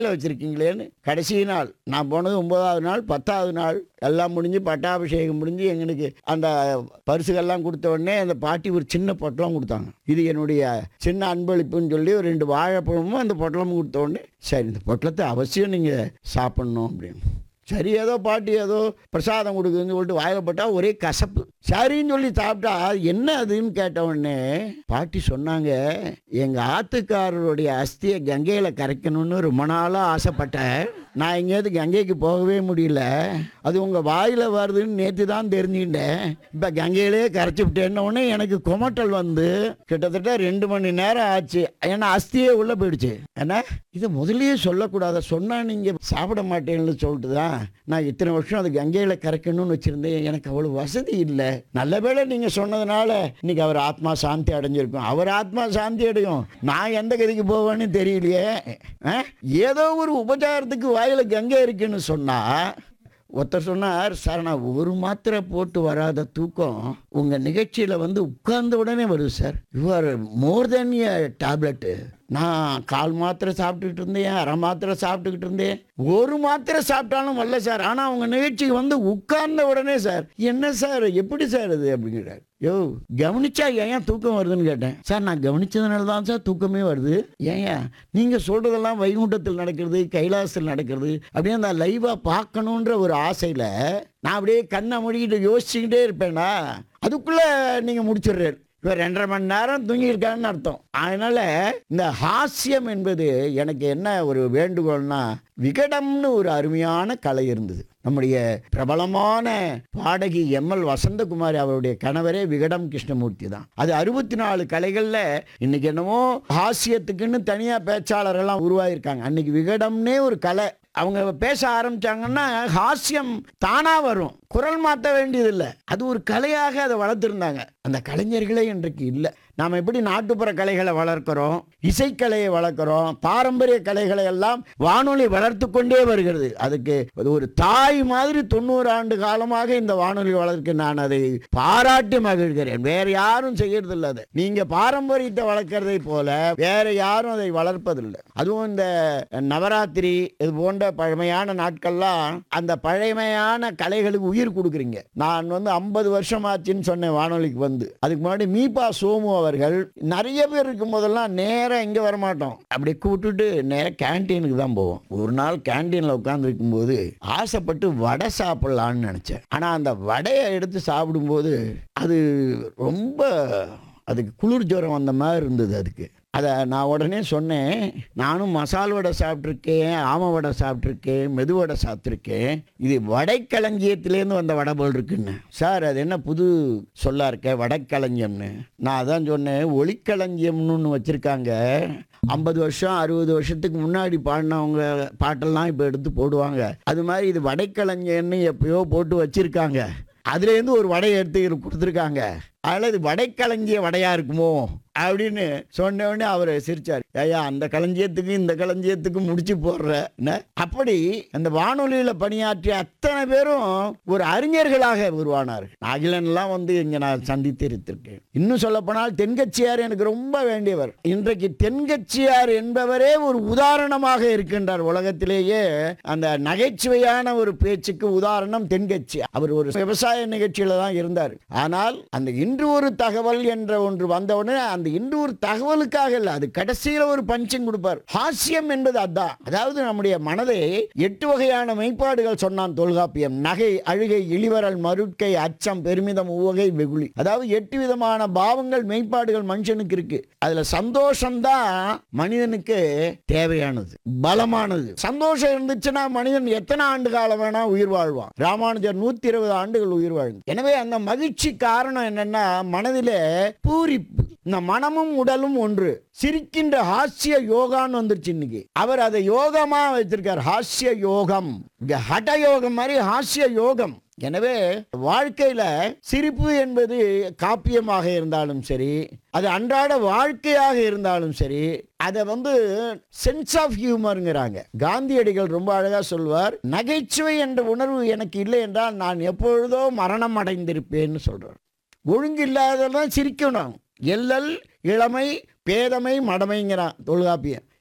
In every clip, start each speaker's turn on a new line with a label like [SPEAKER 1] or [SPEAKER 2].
[SPEAKER 1] வச்சிருக்கீங்களேன்னு கடைசி நாள் நான் போனது ஒன்பதாவது நாள் பத்தாவது நாள் எல்லாம் முடிஞ்சு பட்டாபிஷேகம் முடிஞ்சு எங்களுக்கு அந்த பரிசுகள்லாம் கொடுத்த உடனே அந்த பாட்டி ஒரு சின்ன பொட்டலம் கொடுத்தாங்க இது என்னுடைய சின்ன அன்பளிப்புன்னு சொல்லி ஒரு ரெண்டு வாழைப்பழமும் அந்த பொட்டலமும் கொடுத்த உடனே சரி இந்த பொட்டலத்தை அவசியம் நீங்கள் சாப்பிட்ணும் அப்படின்னு சரி ஏதோ பாட்டி ஏதோ பிரசாதம் கொடுக்குதுன்னு சொல்லிட்டு வாயில போட்டா ஒரே கசப்பு சரின்னு சொல்லி சாப்பிட்டா என்ன அதுன்னு கேட்ட உடனே பாட்டி சொன்னாங்க எங்க ஆத்துக்காரருடைய அஸ்தியை கங்கையில கரைக்கணும்னு ரொம்ப நாளா ஆசைப்பட்டேன் நான் எங்கேயாவது கங்கைக்கு போகவே முடியல அது உங்க வாயில வருதுன்னு நேற்று தான் தெரிஞ்சுக்கிட்டேன் இப்ப கங்கையிலே கரைச்சி விட்டேன்ன உடனே எனக்கு குமட்டல் வந்து கிட்டத்தட்ட ரெண்டு மணி நேரம் ஆச்சு ஏன்னா அஸ்தியே உள்ள போயிடுச்சு ஏன்னா இதை முதல்லயே சொல்லக்கூடாத சொன்னா நீங்க சாப்பிட மாட்டேன்னு சொல்லிட்டு தான் நான் இத்தனை வருஷம் அது கங்கையில கரைக்கணும்னு வச்சிருந்தேன் எனக்கு அவ்வளவு வசதி இல்லை நல்ல வேளை நீங்க சொன்னதுனால இன்னைக்கு அவர் ஆத்மா சாந்தி அடைஞ்சிருக்கும் அவர் ஆத்மா சாந்தி அடையும் நான் எந்த கதிக்கு போவேன்னு தெரியலையே ஆ? ஏதோ ஒரு உபச்சாரத்துக்கு வாயில கங்கை இருக்குன்னு சொன்னா ஒருத்தர் சொன்னார் சார் நான் ஒரு மாத்திரை போட்டு வராத தூக்கம் உங்க நிகழ்ச்சியில வந்து உட்கார்ந்த உடனே வருது sir you are more than a tablet நான் கால் மாத்திரை சாப்பிட்டுக்கிட்டு இருந்தேன் அரை மாத்திரை சாப்பிட்டுக்கிட்டு இருந்தேன் ஒரு மாத்திரை சாப்பிட்டாலும் வரல சார் ஆனால் உங்க நிகழ்ச்சிக்கு வந்து உட்கார்ந்த உடனே சார் என்ன சார் எப்படி சார் இது அப்படிங்கிறார் யோ கவனிச்சா ஏன் தூக்கம் வருதுன்னு கேட்டேன் சார் நான் கவனிச்சதுனால தான் சார் தூக்கமே வருது ஏன் நீங்க சொல்றதெல்லாம் வைகுண்டத்தில் நடக்கிறது கைலாசத்தில் நடக்கிறது அப்படியே அந்த லைவா பார்க்கணுன்ற ஒரு ஆசையில நான் அப்படியே கண்ணை மூடிக்கிட்டு யோசிச்சுக்கிட்டே இருப்பேனா அதுக்குள்ள நீங்க முடிச்சிடுறாரு இவர் ரெண்டரை மணி நேரம் தூங்கியிருக்காருன்னு அர்த்தம் அதனால இந்த ஹாஸ்யம் என்பது எனக்கு என்ன ஒரு வேண்டுகோள்னா விகடம்னு ஒரு அருமையான கலை இருந்தது நம்முடைய பிரபலமான பாடகி எம் எல் வசந்தகுமாரி அவருடைய கணவரே விகடம் கிருஷ்ணமூர்த்தி தான் அது அறுபத்தி நாலு கலைகளில் இன்னைக்கு என்னமோ ஹாஸ்யத்துக்குன்னு தனியாக பேச்சாளரெல்லாம் உருவாயிருக்காங்க அன்னைக்கு விகடம்னே ஒரு கலை அவங்க பேச ஆரம்பிச்சாங்கன்னா ஹாஸ்யம் தானா வரும் குரல் மாற்ற வேண்டியதில்லை அது ஒரு கலையாக அதை வளர்த்துருந்தாங்க அந்த கலைஞர்களே இன்றைக்கு இல்லை நாம் எப்படி நாட்டுப்புற கலைகளை வளர்க்கிறோம் இசைக்கலையை வளர்க்குறோம் பாரம்பரிய கலைகளை எல்லாம் வானொலி வளர்த்து கொண்டே வருகிறது அதுக்கு அது ஒரு தாய் மாதிரி தொண்ணூறு ஆண்டு காலமாக இந்த வானொலி வளர்க்க நான் அதை பாராட்டி மகிழ்கிறேன் வேற யாரும் செய்யறதில்லை அதை நீங்க பாரம்பரியத்தை வளர்க்கறதை போல வேற யாரும் அதை வளர்ப்பதில்லை அதுவும் இந்த நவராத்திரி இது போன்ற பழமையான நாட்கள்லாம் அந்த பழமையான கலைகளுக்கு உயிர் கொடுக்குறீங்க நான் வந்து ஐம்பது வருஷம் ஆச்சுன்னு சொன்னேன் வானொலிக்கு வந்து அதுக்கு முன்னாடி மீபா சோமு அவர்கள் நிறைய பேர் இருக்கும் போதெல்லாம் நேராக இங்கே வரமாட்டோம் அப்படி கூப்பிட்டுட்டு நேராக கேன்டீனுக்கு தான் போவோம் ஒரு நாள் கேன்டீனில் உட்காந்துருக்கும் போது ஆசைப்பட்டு வடை சாப்பிடலான்னு நினச்சேன் ஆனால் அந்த வடையை எடுத்து சாப்பிடும்போது அது ரொம்ப அதுக்கு குளிர் ஜுரம் வந்த மாதிரி இருந்தது அதுக்கு அதை நான் உடனே சொன்னேன் நானும் மசால் வடை சாப்பிட்ருக்கேன் ஆம வடை சாப்பிட்ருக்கேன் மெது வடை சாப்பிட்ருக்கேன் இது வடைக்களஞ்சியத்திலேருந்து வந்த வடை போல் இருக்குன்னு சார் அது என்ன புது சொல்லா இருக்க வடைக்களஞ்சியம்னு நான் அதான் சொன்னேன் ஒளிக்களஞ்சியம்னு ஒன்று வச்சுருக்காங்க ஐம்பது வருஷம் அறுபது வருஷத்துக்கு முன்னாடி பாடினவங்க பாட்டெல்லாம் இப்போ எடுத்து போடுவாங்க அது மாதிரி இது வடைக்களஞ்சியம்னு எப்பயோ போட்டு வச்சுருக்காங்க அதுலேருந்து ஒரு வடையை எடுத்து கொடுத்துருக்காங்க அதில் இது வடைக்களஞ்சிய வடையா இருக்குமோ அப்படின்னு சொன்ன உடனே அவர் சிரிச்சார் ஐயா அந்த களஞ்சியத்துக்கு இந்த களஞ்சியத்துக்கு முடிச்சு போடுற என்ன? அப்படி அந்த வானொலியில் பணியாற்றிய அத்தனை பேரும் ஒரு அறிஞர்களாக உருவானார்கள் அகிலன்லாம் வந்து இங்கே நான் சந்தித்து இருந்திருக்கேன் இன்னும் சொல்லப்போனால் தென்கட்சியார் எனக்கு ரொம்ப வேண்டியவர் இன்றைக்கு தென்கட்சியார் என்பவரே ஒரு உதாரணமாக இருக்கின்றார் உலகத்திலேயே அந்த நகைச்சுவையான ஒரு பேச்சுக்கு உதாரணம் தென்கட்சி அவர் ஒரு விவசாய நிகழ்ச்சியில தான் இருந்தார் ஆனால் அந்த இன்று ஒரு தகவல் என்ற ஒன்று வந்தவுடனே அந்த இன்று ஒரு தகவலுக்காக இல்லை அது கடைசியில் ஒரு பஞ்சம் கொடுப்பார் ஹாஸ்யம் என்பது அதான் அதாவது நம்முடைய மனதை எட்டு வகையான மெய்ப்பாடுகள் சொன்னான் தொல்காப்பியம் நகை அழுகை இளிவரல் மருட்கை அச்சம் பெருமிதம் உவகை வெகுளி அதாவது எட்டு விதமான பாவங்கள் மெய்ப்பாடுகள் மனுஷனுக்கு இருக்கு அதுல சந்தோஷம்தான் மனிதனுக்கு தேவையானது பலமானது சந்தோஷம் இருந்துச்சுன்னா மனிதன் எத்தனை ஆண்டு காலம் வேணா உயிர் வாழ்வான் ராமானுஜர் நூத்தி இருபது ஆண்டுகள் உயிர் வாழ்ந்து எனவே அந்த மகிழ்ச்சி காரணம் என்னன்னா மனதிலே பூரிப்பு இந்த மனமும் உடலும் ஒன்று சிரிக்கின்ற ஹாஸ்ய யோகான்னு வந்துருச்சு இன்னைக்கு அவர் அதை யோகமா வைத்திருக்கார் ஹாஸ்ய யோகம் இங்க ஹட யோகம் மாதிரி ஹாஸ்ய யோகம் எனவே வாழ்க்கையில சிரிப்பு என்பது காப்பியமாக இருந்தாலும் சரி அது அன்றாட வாழ்க்கையாக இருந்தாலும் சரி அதை வந்து சென்ஸ் ஆஃப் ஹியூமருங்கிறாங்க காந்தியடிகள் ரொம்ப அழகா சொல்வார் நகைச்சுவை என்ற உணர்வு எனக்கு இல்லை என்றால் நான் எப்பொழுதோ மரணம் அடைந்திருப்பேன்னு சொல்றார் ஒழுங்கு இல்லாததான் சிரிக்கணும் எல்லல் இளமை பேதமை மடமைங்கிறான் தொல்காப்பியன்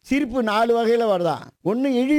[SPEAKER 1] சிரிப்பு நாலு வகையில் வருதான் ஒன்று இழி